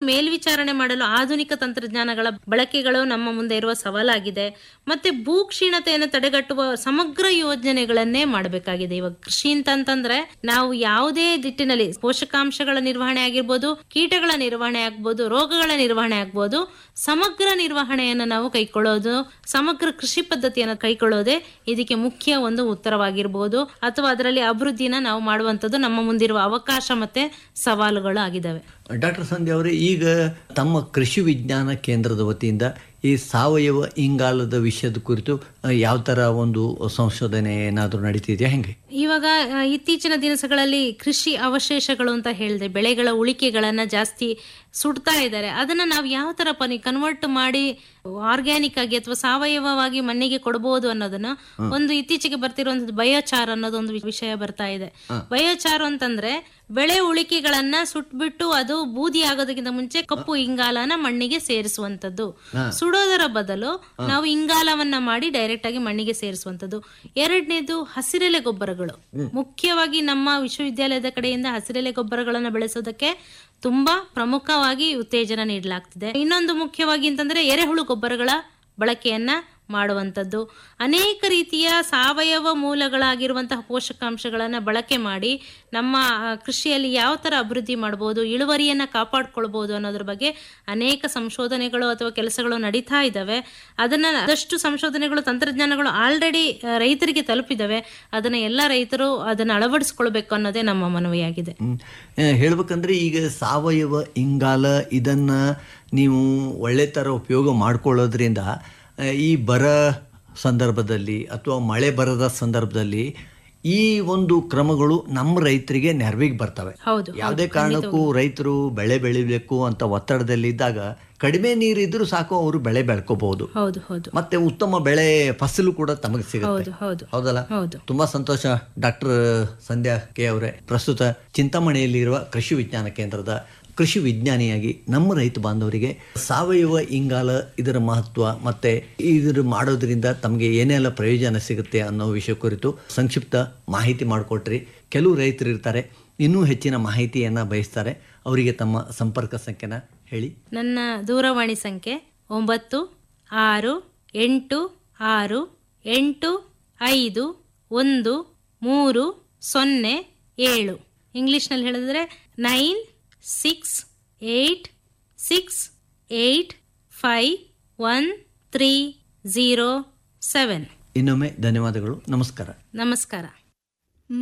ಮೇಲ್ವಿಚಾರಣೆ ಮಾಡಲು ಆಧುನಿಕ ತಂತ್ರಜ್ಞಾನಗಳ ಬಳಕೆಗಳು ನಮ್ಮ ಮುಂದೆ ಇರುವ ಸವಾಲಾಗಿದೆ ಮತ್ತೆ ಭೂ ಕ್ಷೀಣತೆಯನ್ನು ತಡೆಗಟ್ಟುವ ಸಮಗ್ರ ಯೋಜನೆಗಳನ್ನೇ ಮಾಡಬೇಕಾಗಿದೆ ಇವಾಗ ಕೃಷಿ ಅಂತಂತಂದ್ರೆ ನಾವು ಯಾವುದೇ ನಿಟ್ಟಿನಲ್ಲಿ ಪೋಷಕಾಂಶಗಳ ನಿರ್ವಹಣೆ ಆಗಿರ್ಬೋದು ಕೀಟಗಳ ನಿರ್ವಹಣೆ ಆಗ್ಬೋದು ರೋಗಗಳ ನಿರ್ವಹಣೆ ಆಗ್ಬೋದು ಸಮಗ್ರ ನಿರ್ವಹಣೆಯನ್ನು ನಾವು ಕೈಗೊಳ್ಳೋದು ಸಮಗ್ರ ಕೃಷಿ ಪದ್ಧತಿಯನ್ನು ಕೈಗೊಳ್ಳೋದೇ ಇದಕ್ಕೆ ಮುಖ್ಯ ಒಂದು ಉತ್ತರವಾಗಿರ್ಬೋದು ಅಥವಾ ಅದರಲ್ಲಿ ಅಭಿವೃದ್ಧಿನ ನಾವು ಮಾಡುವಂಥದ್ದು ನಮ್ಮ ಮುಂದಿರುವ ಅವಕಾಶ ಮತ್ತೆ ಸವಾಲುಗಳು ಆಗಿದ್ದಾವೆ ಡಾಕ್ಟರ್ ಸಂಧ್ಯಾ ಅವರೇ ಈಗ ತಮ್ಮ ಕೃಷಿ ವಿಜ್ಞಾನ ಕೇಂದ್ರದ ವತಿಯಿಂದ ಈ ಸಾವಯವ ಇಂಗಾಲದ ವಿಷಯದ ಕುರಿತು ಆ, ಯಾವ ಥರ ಒಂದು ಸಂಶೋಧನೆ ಏನಾದರೂ ನಡೀತಿದೆಯಾ ಹೆಂಗೆ ಇವಾಗ ಆ, ಇತ್ತೀಚಿನ ದಿನಸಗಳಲ್ಲಿ ಕೃಷಿ ಅವಶೇಷಗಳು ಅಂತ ಹೇಳಿದೆ ಬೆಳೆಗಳ ಉಳಿಕೆಗಳನ್ನ ಜಾಸ್ತಿ ಸುಡ್ತಾ ಇದ್ದಾರೆ ಅದನ್ನ ನಾವು ಯಾವ ತರ ಪನಿ ಕನ್ವರ್ಟ್ ಮಾಡಿ ಆರ್ಗ್ಯಾನಿಕ್ ಆಗಿ ಅಥವಾ ಸಾವಯವವಾಗಿ ಮಣ್ಣಿಗೆ ಕೊಡಬಹುದು ಅನ್ನೋದನ್ನ ಒಂದು ಇತ್ತೀಚೆಗೆ ಬರ್ತಿರುವಂತದ್ದು ಬಯೋಚಾರ್ ಅನ್ನೋದೊಂದು ವಿ- ವಿಷಯ ಬರ್ತಾ ಇದೆ ಬಯೋಚಾರ್ ಅಂತಂದ್ರೆ ಬೆಳೆ ಉಳಿಕೆಗಳನ್ನ ಸುಟ್ಬಿಟ್ಟು ಅದು ಬೂದಿ ಆಗೋದಕ್ಕಿಂತ ಮುಂಚೆ ಕಪ್ಪು ಇಂಗಾಲನ ಮಣ್ಣಿಗೆ ಸೇರಿಸುವಂತದ್ದು ಸುಡೋದರ ಬದಲು ನಾವು ಇಂಗಾಲವನ್ನ ಮಾಡಿ ಡೈರೆಕ್ಟ್ ಆಗಿ ಮಣ್ಣಿಗೆ ಸೇರಿಸುವಂತದ್ದು ಎರಡನೇದು ಹಸಿರೆಲೆ ಗೊಬ್ಬರಗಳು ಮುಖ್ಯವಾಗಿ ನಮ್ಮ ವಿಶ್ವವಿದ್ಯಾಲಯದ ಕಡೆಯಿಂದ ಹಸಿರೆಲೆ ಗೊಬ್ಬರಗಳನ್ನು ಬೆಳೆಸೋದಕ್ಕೆ ತುಂಬಾ ಪ್ರಮುಖವಾಗಿ ಉತ್ತೇಜನ ನೀಡಲಾಗ್ತಿದೆ ಇನ್ನೊಂದು ಮುಖ್ಯವಾಗಿ ಅಂತಂದ್ರೆ ಎರೆಹುಳು ಗೊಬ್ಬರಗಳ ಬಳಕೆಯನ್ನ ಮಾಡುವಂಥದ್ದು ಅನೇಕ ರೀತಿಯ ಸಾವಯವ ಮೂಲಗಳಾಗಿರುವಂತಹ ಪೋಷಕಾಂಶಗಳನ್ನು ಬಳಕೆ ಮಾಡಿ ನಮ್ಮ ಆ, ಕೃಷಿಯಲ್ಲಿ ಯಾವ ಥರ ಅಭಿವೃದ್ಧಿ ಮಾಡ್ಬೋದು ಇಳುವರಿಯನ್ನು ಕಾಪಾಡ್ಕೊಳ್ಬೋದು ಅನ್ನೋದ್ರ ಬಗ್ಗೆ ಅನೇಕ ಸಂಶೋಧನೆಗಳು ಅಥವಾ ಕೆಲಸಗಳು ನಡೀತಾ ಇದ್ದಾವೆ ಅದನ್ನು ಆದಷ್ಟು ಸಂಶೋಧನೆಗಳು ತಂತ್ರಜ್ಞಾನಗಳು ಆಲ್ರೆಡಿ ರೈತರಿಗೆ ತಲುಪಿದ್ದಾವೆ ಅದನ್ನು ಎಲ್ಲ ರೈತರು ಅದನ್ನು ಅಳವಡಿಸ್ಕೊಳ್ಬೇಕು ಅನ್ನೋದೇ ನಮ್ಮ ಮನವಿಯಾಗಿದೆ ಹ್ಮ್. ಆ, ಹೇಳ್ಬೇಕಂದ್ರೆ ಈಗ ಸಾವಯವ ಇಂಗಾಲ ಇದನ್ನ ನೀವು ಒಳ್ಳೆ ಥರ ಉಪಯೋಗ ಮಾಡ್ಕೊಳ್ಳೋದ್ರಿಂದ ಆ, ಈ ಬರ ಸಂದರ್ಭದಲ್ಲಿ ಅಥವಾ ಮಳೆ ಬರದ ಸಂದರ್ಭದಲ್ಲಿ ಈ ಒಂದು ಕ್ರಮಗಳು ನಮ್ಮ ರೈತರಿಗೆ ನೆರವಿಗೆ ಬರ್ತವೆ ಹೌದು ಯಾವುದೇ ಕಾರಣಕ್ಕೂ ರೈತರು ಬೆಳೆ ಬೆಳಿಬೇಕು ಅಂತ ಒತ್ತಡದಲ್ಲಿದ್ದಾಗ ಕಡಿಮೆ ನೀರಿದ್ರೂ ಸಾಕು ಅವರು ಬೆಳೆ ಬೆಳ್ಕೋಬಹುದು ಹೌದು ಹೌದು ಮತ್ತೆ ಉತ್ತಮ ಬೆಳೆ ಫಸಲು ಕೂಡ ತಮಗೆ ಸಿಗುತ್ತೆ ಹೌದು ಹೌದು ಹೌದಲ್ಲ ಹೌದು ತುಂಬಾ ಸಂತೋಷ ಡಾಕ್ಟರ್ ಸಂಧ್ಯಾ ಕೆ ಅವರೇ ಪ್ರಸ್ತುತ ಚಿಂತಾಮಣಿಯಲ್ಲಿರುವ ಕೃಷಿ ವಿಜ್ಞಾನ ಕೇಂದ್ರದ ಕೃಷಿ ವಿಜ್ಞಾನಿಯಾಗಿ ನಮ್ಮ ರೈತ ಬಾಂಧವರಿಗೆ ಸಾವಯವ ಇಂಗಾಲ ಇದರ ಮಹತ್ವ ಮತ್ತೆ ಇದರ ಮಾಡೋದ್ರಿಂದ ತಮಗೆ ಏನೆಲ್ಲ ಪ್ರಯೋಜನ ಸಿಗುತ್ತೆ ಅನ್ನೋ ವಿಷಯ ಕುರಿತು ಸಂಕ್ಷಿಪ್ತ ಮಾಹಿತಿ ಮಾಡಿಕೊಟ್ರಿ ಕೆಲವು ರೈತರು ಇರ್ತಾರೆ ಇನ್ನೂ ಹೆಚ್ಚಿನ ಮಾಹಿತಿಯನ್ನ ಬಯಸ್ತಾರೆ ಅವರಿಗೆ ತಮ್ಮ ಸಂಪರ್ಕ ಸಂಖ್ಯೆನ ಹೇಳಿ ನನ್ನ ದೂರವಾಣಿ ಸಂಖ್ಯೆ ಒಂಬತ್ತು ಆರು ಎಂಟು ಆರು ಎಂಟು ಐದು ಒಂದು ಮೂರು ಸೊನ್ನೆ ಏಳು ಇಂಗ್ಲೀಷ್ನಲ್ಲಿ ಹೇಳಿದ್ರೆ nine six eight six eight five one three zero seven ಇನ್ನೊಮ್ಮೆ ಧನ್ಯವಾದಗಳು ನಮಸ್ಕಾರ ನಮಸ್ಕಾರ